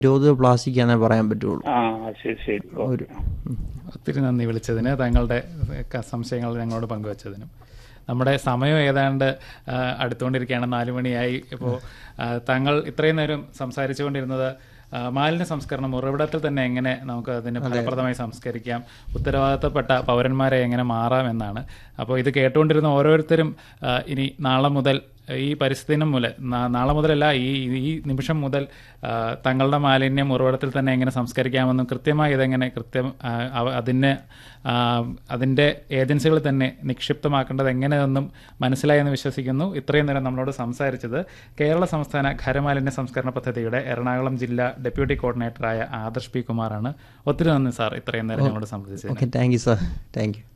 ഇരുപത് പ്ലാസ്റ്റിക് എന്നേ പറയാൻ പറ്റുള്ളൂ ആ ശരി ശരി ഒരു ഉം. ഒത്തിരി നന്ദി വിളിച്ചതിന് താങ്കളുടെ ക- സംശയങ്ങൾ ഞങ്ങളോട് പങ്കുവച്ചതിനും നമ്മുടെ സമയം ഏതാണ്ട് ആ, അടുത്തുകൊണ്ടിരിക്കുകയാണ് നാല് മണിയായി ഇപ്പോൾ താങ്കൾ ഇത്രയും നേരം സംസാരിച്ചുകൊണ്ടിരുന്നത് ആ, മാലിന്യ സംസ്കരണം ഉറവിടത്തിൽ തന്നെ എങ്ങനെ നമുക്ക് അതിന് ഫലപ്രദമായി സംസ്കരിക്കാം ഉത്തരവാദിത്തപ്പെട്ട പൗരന്മാരെ എങ്ങനെ മാറാം എന്നാണ് അപ്പോൾ ഇത് കേട്ടുകൊണ്ടിരുന്ന ഓരോരുത്തരും ആ, ഇനി നാളെ മുതൽ ഈ പരിസ്ഥിതി ദിനം മുതൽ നാ- നാളെ മുതലല്ല ഈ ഈ നിമിഷം മുതൽ ആ, തങ്ങളുടെ മാലിന്യം ഉറവിടത്തിൽ തന്നെ എങ്ങനെ സംസ്കരിക്കാമെന്നും കൃത്യമായി ഇതെങ്ങനെ കൃത്യം ആ, അവ- അതിന് ആ, അതിൻ്റെ ഏജൻസികൾ തന്നെ നിക്ഷിപ്തമാക്കേണ്ടത് എങ്ങനെയെന്നും മനസ്സിലായെന്ന് വിശ്വസിക്കുന്നു ഇത്രയും നേരം നമ്മളോട് സംസാരിച്ചത് കേരള സംസ്ഥാന ഖരമാലിന്യ സംസ്കരണ പദ്ധതിയുടെ എറണാകുളം ജില്ലാ ഡെപ്യൂട്ടി കോർഡിനേറ്ററായ ആദർശ് പി കുമാറാണ് ഒത്തിരി നന്ദി സാർ ഇത്രയും നേരം ഞങ്ങളോട് സംബന്ധിച്ചത് okay thank you sir thank U